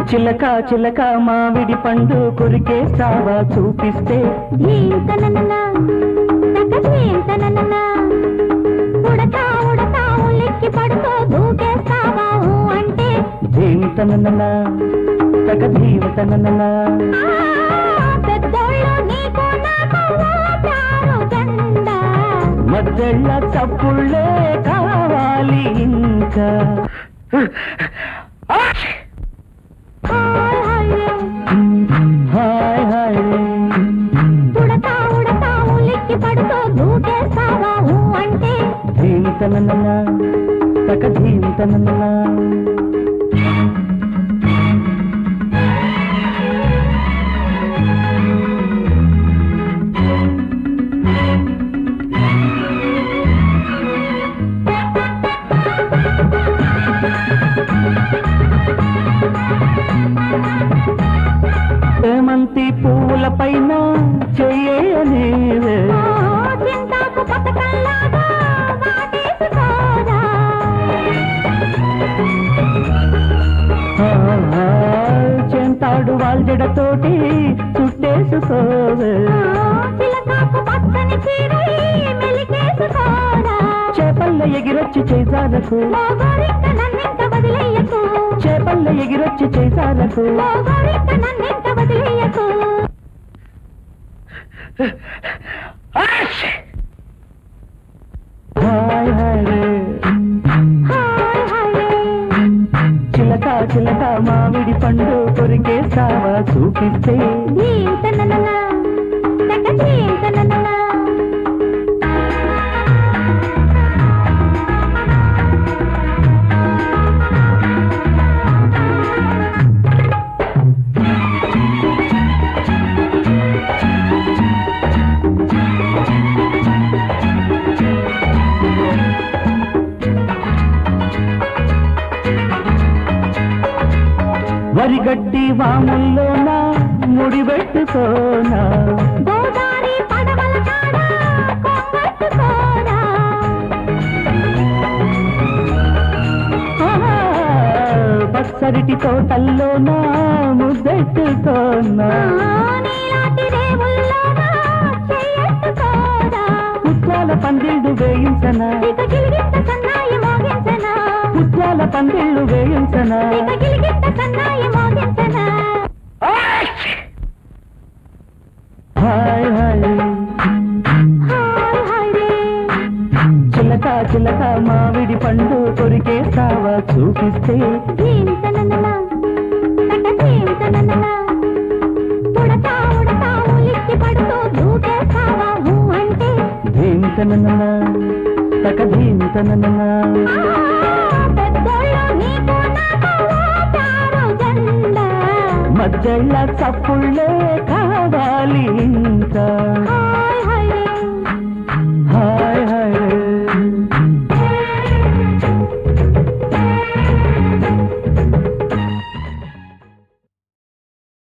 చిలక చిలక మామిడి పండు కొరికేస్తావా చూపిస్తే ధీంతనననా, తక ధీంతనననా. ఉడతా ఉడతా ఉలిక్కి పడుతూ దూకేస్తావా ఊ అంటే ధీమతనన తక ధీమతనన ఆ, పెద్దోళ్ళు నీకు నాకు ఓటారు జెండా. మధ్యళ్ళ చప్పుళ్ళే కావాలి ఇంకా హాయ్ హాయ్ రే. హాయ్ హాయ్ రే. ఉడతా ఉడతా ఉలిక్కి పడుతూ దూకేస్తావా ఊ అంటే ధీమతనన తక ధీమతనన చేమంతి పువ్వుల పైన చెయ్యనేవే ఓ, చింతాకు పథకంలాగా వాటేసుకోరా. చెంతాడు వాళ్ళజడతోటి చుట్టేసుకోవే ఓ, చిలకాకు పచ్చని చీరై మెలికేసుకోరా. చేపల్ల ఎగిరొచ్చి చేజాలకు మోగోరింక నన్నింక వదిలేయకు. చేపల్ల ఎగిరొచ్చి చేజాలకు మోగోరింక నన్నింక వదిలేయకు. హాయ్ హాయ్ రే. హాయ్ హాయ్ రే. చిలక చిలక మామిడి పండు కొరికేస్తావా చూపిస్తే ధీంతనననా, తక ధీంతనననా. వరిగడ్డి వాముల్లోన ముడిపెట్టుకోనా గోదారి పడవల కాడ కొంగట్టుకోరా. ఆహా, పచ్చరిటి తోటల్లోన ముద్దెట్టుకోనా ఆ, నీలాటి రేవుల్లోన చెయ్యట్టుకోరా. పుట్టాల పందిళ్ళు వేయించనా ఇక గిలిగిట్ట సన్నాయి మోగించనా. పుట్టాల పందిళ్ళు వేయించనా ఇక గిలిగిట్ట సన్నాయి మోగించనా. హాయ్ హాయ్ హాయ్ హాయ్ రే. చిలక చిలక మామిడి పండు కొరికేస్తావా చూపిస్తే ధీంతనననా, తక ధీంతనననా. ఉడతా ఉడతా ఉలిక్కి పడుతూ దూకేస్తావా ఊ అంటే ధీంతనన తక ధీంతనన పెద్దోళ్ళు నీకు నాకు ఓటారు జెండా. మధ్యళ్ళ చప్పుళ్ళే కావాలి ఇంకా హాయ్